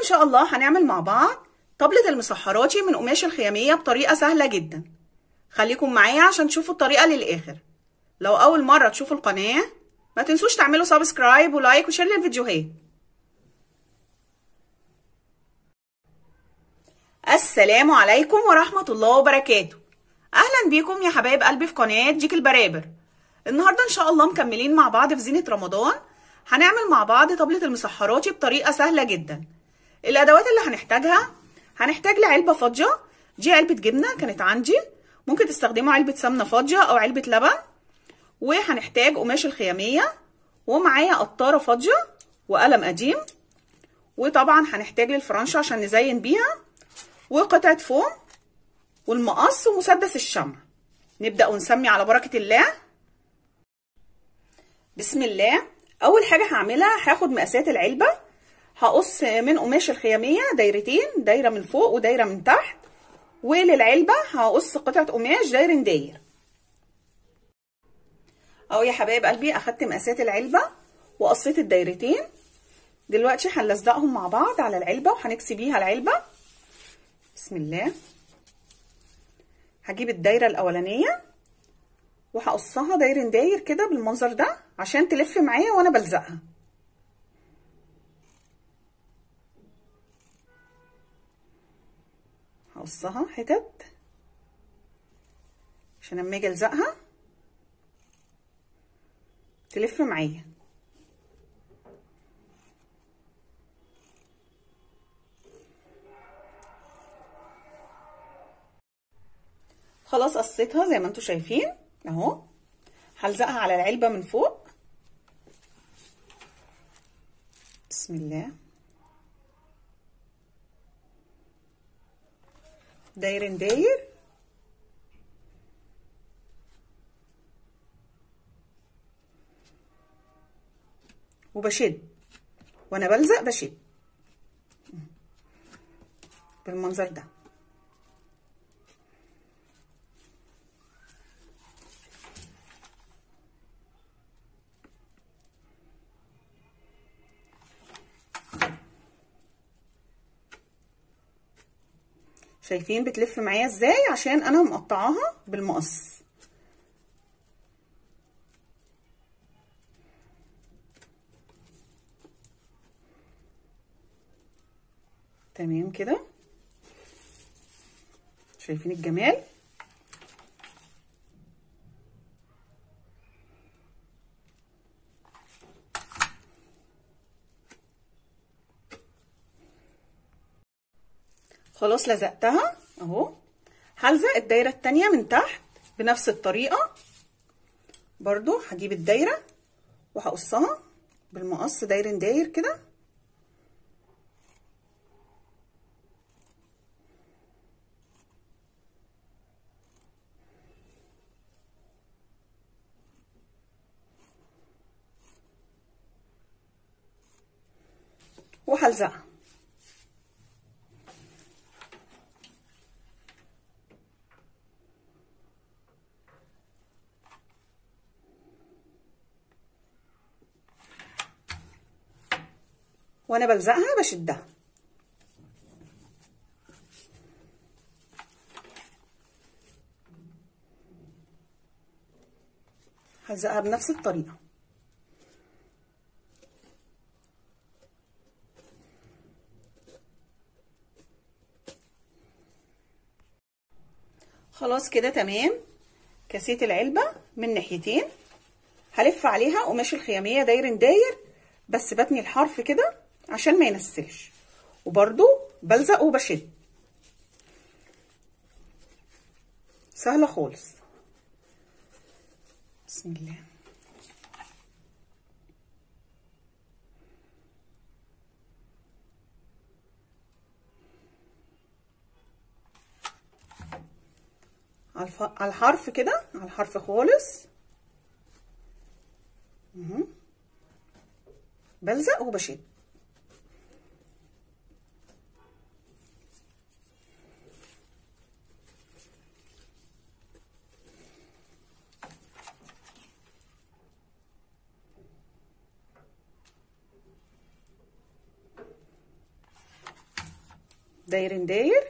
شاء الله هنعمل مع بعض طبلة المسحراتي من قماش الخيامية بطريقة سهلة جدا خليكم معايا عشان تشوفوا الطريقة للآخر لو أول مرة تشوفوا القناة ما تنسوش تعملوا سبسكرايب ولايك وشير للفيديوهات السلام عليكم ورحمة الله وبركاته أهلا بيكم يا حبايب قلبي في قناة ديك البرابر النهاردة إن شاء الله مكملين مع بعض في زينة رمضان هنعمل مع بعض طبلة المسحراتي بطريقة سهلة جدا الأدوات اللي هنحتاجها هنحتاج لعلبة فاضية دي علبة جبنة كانت عندي ممكن تستخدموا علبة سمنة فاضية أو علبة لبن وهنحتاج قماش الخيامية ومعايا قطارة فاضية وقلم قديم وطبعا هنحتاج للفرنشة عشان نزين بيها وقطعة فوم والمقص ومسدس الشمع نبدأ ونسمي على بركة الله بسم الله أول حاجة هعملها هاخد مقاسات العلبة هقص من قماش الخيامية دايرتين دايرة من فوق ودايرة من تحت وللعلبة هقص قطعة قماش داير داير اهو يا حبايب قلبي اخدت مقاسات العلبة وقصيت الدايرتين دلوقتي هنلزقهم مع بعض على العلبة وهنكسي بيها العلبة بسم الله هجيب الدايرة الأولانية وهقصها داير داير كده بالمنظر ده عشان تلف معايا وانا بلزقها هقصها حتت عشان اما اجي الزقها تلف معايا خلاص قصيتها زي ما انتم شايفين اهو هلزقها على العلبة من فوق بسم الله داير داير وبشد وانا بلزق بشد بالمنظر ده شايفين بتلف معايا ازاي عشان انا مقطعاها بالمقص تمام كده شايفين الجمال خلاص لزقتها اهو هلزق الدايره التانية من تحت بنفس الطريقه برضو هجيب الدايره وهقصها بالمقص داير داير كده وهلزقها وانا بلزقها بشدها هلزقها بنفس الطريقه خلاص كده تمام كسيت العلبه من ناحيتين هلف عليها قماش الخياميه داير داير بس بتني الحرف كده عشان ما ينسلش وبرضو بلزق وبشد سهلة خالص بسم الله على الحرف كده على الحرف خالص بلزق وبشد داير داير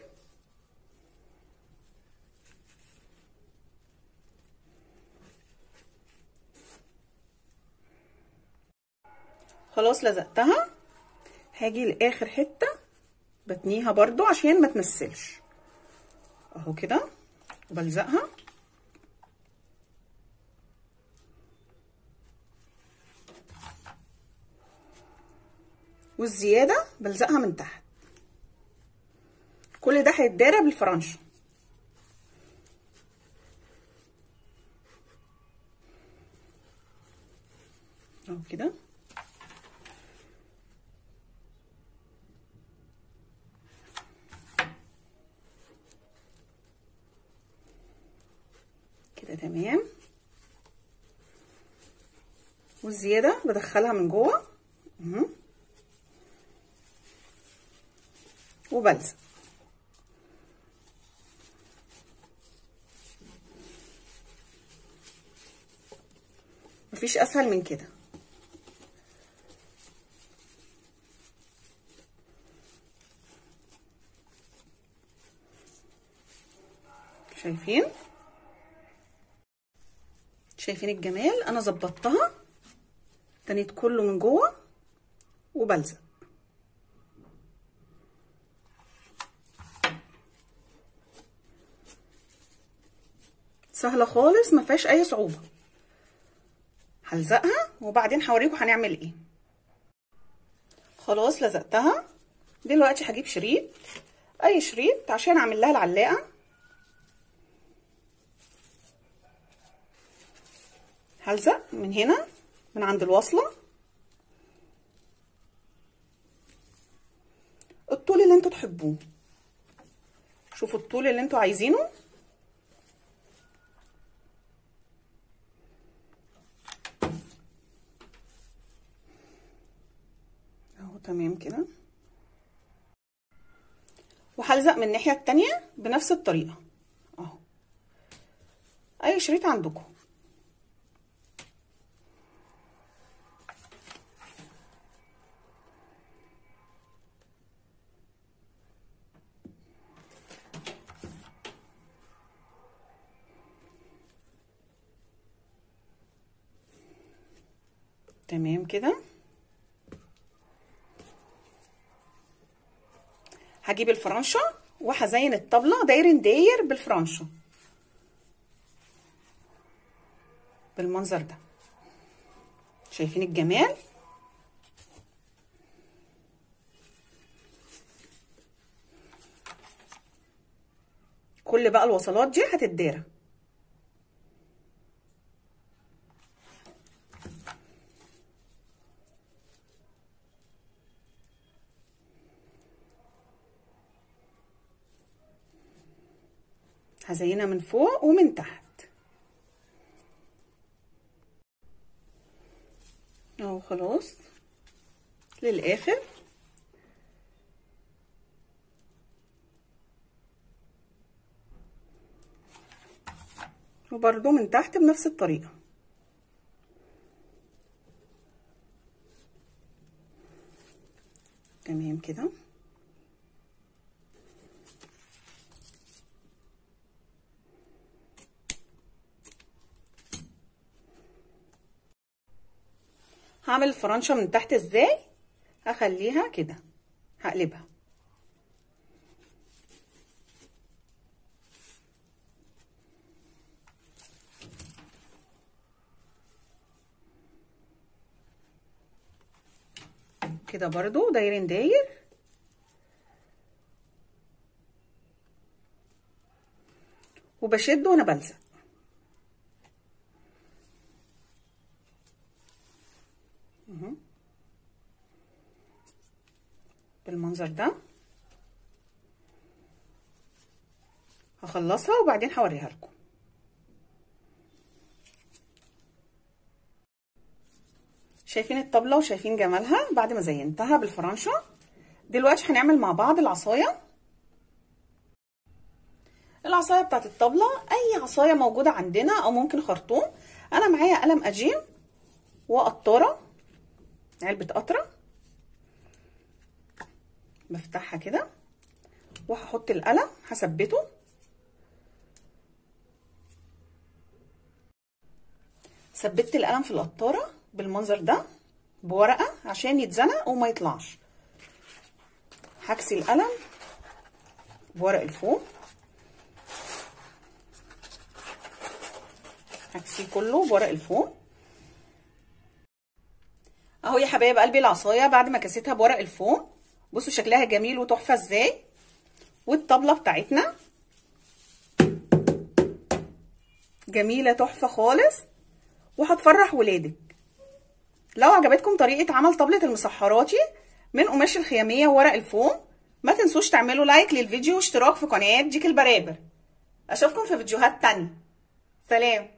خلاص لزقتها هاجي لاخر حته بتنيها برضو عشان ما تنسلش اهو كده وبلزقها والزياده بلزقها من تحت كل ده هيتدارى بالفرنشه اهو كده كده تمام والزياده بدخلها من جوه اهو وبلزق مفيش اسهل من كده شايفين شايفين الجمال انا ظبطتها تنيت كله من جوه وبلزق سهله خالص ما فيهاش اي صعوبه هلزقها وبعدين هوريكم هنعمل ايه خلاص لزقتها دلوقتي هجيب شريط اي شريط عشان اعمل لها العلاقه هلزق من هنا من عند الوصله الطول اللي انتوا تحبوه شوفوا الطول اللي انتوا عايزينه اهو تمام كده وهلزق من الناحيه التانية بنفس الطريقه اهو اي شريط عندكم تمام كده هجيب الفرنشه وهزين الطبله داير داير بالفرنشه بالمنظر ده شايفين الجمال كل بقى الوصلات دي هتتدارى هزينها من فوق ومن تحت اهو خلاص للاخر وبرضو من تحت بنفس الطريقة تمام كده هعمل الفرنشه من تحت ازاي هخليها كده هقلبها كده برضو دايرين داير وبشد وانا بلزق بالمنظر ده هخلصها وبعدين هوريها لكم شايفين الطبلة وشايفين جمالها بعد ما زينتها بالفرنشة دلوقتي هنعمل مع بعض العصاية العصاية بتاعت الطبلة اي عصاية موجودة عندنا او ممكن خرطوم انا معايا قلم اجيم وقطارة علبة قطرة بفتحها كده وهحط القلم هثبته ثبت القلم في القطاره بالمنظر ده بورقه عشان يتزنق وما يطلعش هكسي القلم بورق الفوم هكسيه كله بورق الفوم اهو يا حبايب قلبي العصايه بعد ما كسيتها بورق الفوم بصوا شكلها جميل وتحفه ازاي والطبله بتاعتنا جميله تحفه خالص وهتفرح ولادك لو عجبتكم طريقه عمل طبله المسحراتي من قماش الخياميه وورق الفوم ما تنسوش تعملوا لايك للفيديو واشتراك في قناه ديك البرابر اشوفكم في فيديوهات تانية سلام